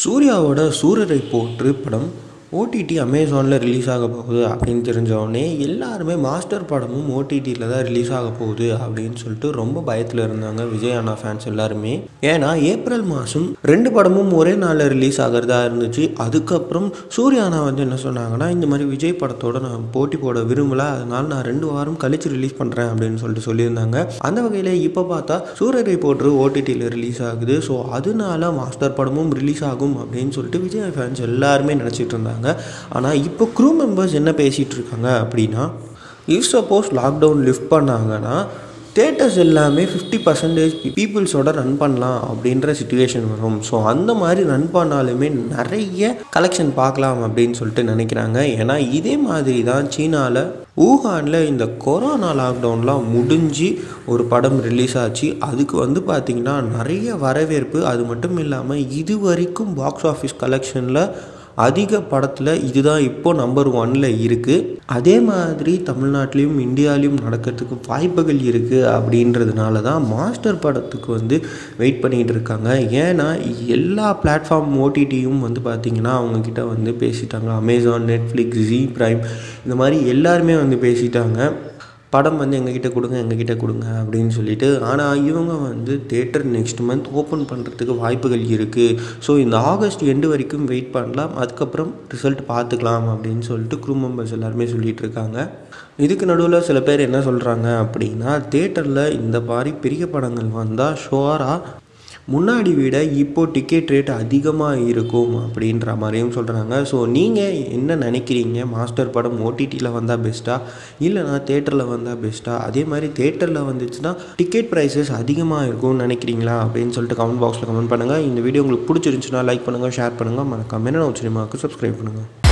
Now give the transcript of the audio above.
சூர்யாவோட சூரரை போற்று படம் ஓடிடி அமேசானில் ரிலீஸ் ஆக போகுது அப்படின்னு தெரிஞ்சவொடனே எல்லாருமே மாஸ்டர் படமும் ஓடிடியில் தான் ரிலீஸ் ஆக போகுது அப்படின்னு சொல்லிட்டு ரொம்ப பயத்தில் இருந்தாங்க விஜய் அண்ணா ஃபேன்ஸ் எல்லாருமே ஏன்னா ஏப்ரல் மாதம் ரெண்டு படமும் ஒரே நாளில் ரிலீஸ் ஆகிறதா இருந்துச்சு அதுக்கப்புறம் சூர்யா அண்ணா வந்து என்ன சொன்னாங்கன்னா இந்த மாதிரி விஜய் படத்தோட நான் போட்டி போட விரும்பல அதனால நான் ரெண்டு வாரம் கழிச்சு ரிலீஸ் பண்ணுறேன் அப்படின்னு சொல்லிட்டு சொல்லியிருந்தாங்க அந்த வகையில் இப்போ பார்த்தா சூரரை போற்று ஓடிடியில் ரிலீஸ் ஆகுது ஸோ அதனால மாஸ்டர் படமும் ரிலீஸ் ஆகும் அப்படின்னு சொல்லிட்டு விஜய் ஃபேன்ஸ் எல்லாருமே நினச்சிட்டு இருந்தாங்க ஆனால் இப்போ க்ரூ மெம்பர்ஸ் என்ன பேசிகிட்டு இருக்காங்க அப்படின்னா இஃப் சப்போஸ் லாக்டவுன் லிஃப்ட் பண்ணாங்கன்னா தேட்டர்ஸ் எல்லாமே ஃபிஃப்டி பர்சன்டேஜ் பீப்புள்ஸோட ரன் பண்ணலாம் அப்படின்ற சுச்சுவேஷன் வரும் ஸோ அந்த மாதிரி ரன் பண்ணாலுமே நிறைய கலெக்ஷன் பார்க்கலாம் அப்படின்னு சொல்லிட்டு நினைக்கிறாங்க ஏன்னா இதே மாதிரி தான் சீனாவில் ஊகானில் இந்த கொரோனா லாக்டவுன்லாம் முடிஞ்சு ஒரு படம் ரிலீஸ் ஆச்சு அதுக்கு வந்து பார்த்திங்கன்னா நிறைய வரவேற்பு அது மட்டும் இல்லாமல் இது வரைக்கும் பாக்ஸ் ஆஃபீஸ் கலெக்ஷனில் அதிக படத்தில் இதுதான் இப்போ நம்பர் ஒன்ல இருக்குது அதே மாதிரி தமிழ்நாட்டிலையும் இந்தியாலையும் நடக்கிறதுக்கு வாய்ப்புகள் இருக்குது அப்படின்றதுனால தான் மாஸ்டர் படத்துக்கு வந்து வெயிட் பண்ணிகிட்டு இருக்காங்க ஏன்னா எல்லா பிளாட்ஃபார்ம் ஓடிடியும் வந்து பார்த்திங்கன்னா அவங்கக்கிட்ட வந்து பேசிட்டாங்க அமேசான் நெட்ஃப்ளிக்ஸ் ஜி ப்ரைம் இந்த மாதிரி எல்லாருமே வந்து பேசிட்டாங்க படம் வந்து எங்ககிட்ட கொடுங்க எங்ககிட்ட கொடுங்க அப்படின்னு சொல்லிட்டு ஆனால் இவங்க வந்து தேட்டர் நெக்ஸ்ட் மந்த் ஓப்பன் பண்ணுறதுக்கு வாய்ப்புகள் இருக்குது ஸோ இந்த ஆகஸ்ட் எண்டு வரைக்கும் வெயிட் பண்ணலாம் அதுக்கப்புறம் ரிசல்ட் பார்த்துக்கலாம் அப்படின்னு சொல்லிட்டு க்ரூ மெம்பர்ஸ் எல்லாருமே சொல்லிகிட்டு இருக்காங்க இதுக்கு நடுவில் சில பேர் என்ன சொல்கிறாங்க அப்படின்னா தேட்டரில் இந்த மாதிரி பெரிய படங்கள் வந்தால் ஷோராக முன்னாடி விட இப்போது டிக்கெட் ரேட் அதிகமாக இருக்கும் அப்படின்ற மாதிரியும் சொல்கிறாங்க ஸோ நீங்கள் என்ன நினைக்கிறீங்க மாஸ்டர் படம் ஓடிடியில் வந்தால் பெஸ்ட்டாக இல்லைனா தேட்டரில் வந்தால் பெஸ்ட்டாக அதே மாதிரி தேட்டரில் வந்துச்சுன்னா டிக்கெட் ப்ரைஸஸ் அதிகமாக இருக்கும்னு நினைக்கிறீங்களா அப்படின்னு சொல்லிட்டு கமெண்ட் பாக்ஸில் கமெண்ட் பண்ணுங்கள் இந்த வீடியோ உங்களுக்கு பிடிச்சிருந்துச்சுன்னா லைக் பண்ணுங்கள் ஷேர் பண்ணுங்கள் மறக்காம என்ன சினிமாவுக்கு சப்ஸ்கிரைப் பண்ணுங்கள்